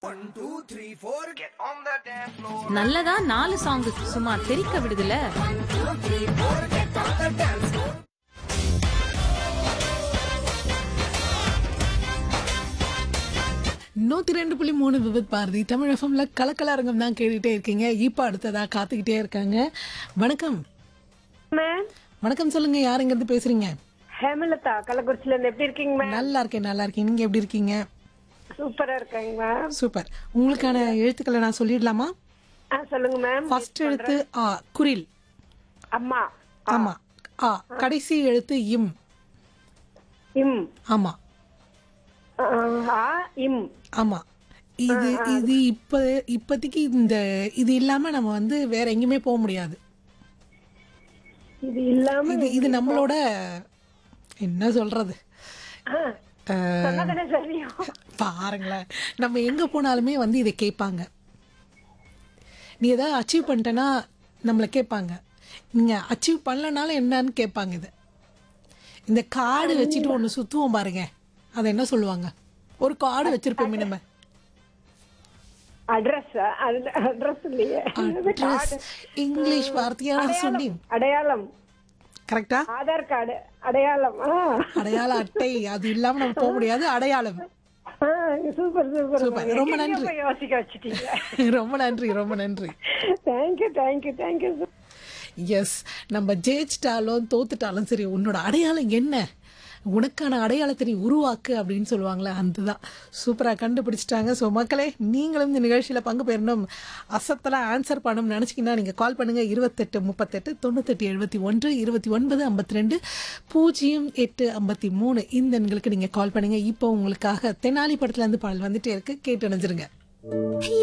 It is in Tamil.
நல்லதா நாலு சாங் சும்மா தெரிக்க விடுதுல நூத்தி ரெண்டு புள்ளி மூணு விபத் பாரதி தமிழ் எஃப்எம்ல கலக்கல அரங்கம் தான் கேட்டுட்டே இருக்கீங்க இப்போ அடுத்ததா காத்துக்கிட்டே இருக்காங்க வணக்கம் மேம் வணக்கம் சொல்லுங்க யாருங்க இருந்து பேசுறீங்க ஹேமலதா கள்ளக்குறிச்சில இருந்து எப்படி இருக்கீங்க மேம் நல்லா இருக்கேன் நல்லா இருக்கேன் நீங்க எப்படி இருக்கீங்க சூப்பரா இருக்காங்க மேம் சூப்பர் உங்களுக்கான எழுத்துக்களை நான் சொல்லிடலாமா ஆ சொல்லுங்க மேம் ஃபர்ஸ்ட் எழுத்து ஆ குரில் அம்மா ஆமா ஆ கடைசி எழுத்து இம் இம் ஆமா ஆ, ஆ இம் ஆமா இது இது இப்ப இப்போதைக்கு இந்த இது இல்லாம நம்ம வந்து வேற எங்கேயுமே போக முடியாது இது இல்லாம இது இது நம்மளோட என்ன சொல்றது ஆ, சொன்னதானே தெரியும் பாருங்களேன் நம்ம எங்க போனாலுமே வந்து இதை கேட்பாங்க நீ ஏதாவது அச்சீவ் பண்ணிட்டேன்னா நம்மளை கேட்பாங்க நீங்க அச்சீவ் பண்ணலனாலும் என்னன்னு கேட்பாங்க இது இந்த கார்டு வச்சுட்டு ஒன்று சுத்துவோம் பாருங்க அதை என்ன சொல்லுவாங்க ஒரு கார்டு வச்சிருப்போமே நம்ம அட்ரஸ் அட்ரஸ் இல்லையே அட்ரஸ் இங்கிலீஷ் வார்த்தையா நான் சொன்னேன் அடையாளம் கரெக்டா ஆதார் கார்டு அடையாளம் ஆ அடையாள அட்டை அது இல்லாம நம்ம போக முடியாது அடையாளம் ஆ, சூப்பர் சூப்பர் சூப்பர். ரொம்ப எங்கெங்கேயோ நன்றி. போய் யோசிக்க வச்சுட்டீங்க ரொம்ப நன்றி ரொம்ப நன்றி தேங்க்யூ தேங்க்யூ தேங்க்யூ எஸ் நம்ம ஜெயிச்சிட்டாலும் தோத்துட்டாலும் சரி உன்னோட அடையாளம் என்ன உனக்கான அடையாளத்தை நீ உருவாக்கு அப்படின்னு சொல்லுவாங்களே அதுதான் சூப்பராக கண்டுபிடிச்சிட்டாங்க ஸோ மக்களே நீங்களும் இந்த நிகழ்ச்சியில் பங்கு பெறணும் அசத்தலாம் ஆன்சர் பண்ணணும்னு நினச்சிங்கன்னா நீங்கள் கால் பண்ணுங்கள் இருபத்தெட்டு முப்பத்தெட்டு தொண்ணூத்தெட்டு எழுபத்தி ஒன்று இருபத்தி ஒன்பது ஐம்பத்தி ரெண்டு பூஜ்ஜியம் எட்டு ஐம்பத்தி மூணு இந்த எண்களுக்கு நீங்கள் கால் பண்ணுங்கள் இப்போ உங்களுக்காக தெனாலி படத்துலேருந்து பாடல் வந்துட்டே இருக்கு கேட்டு அணைஞ்சிருங்க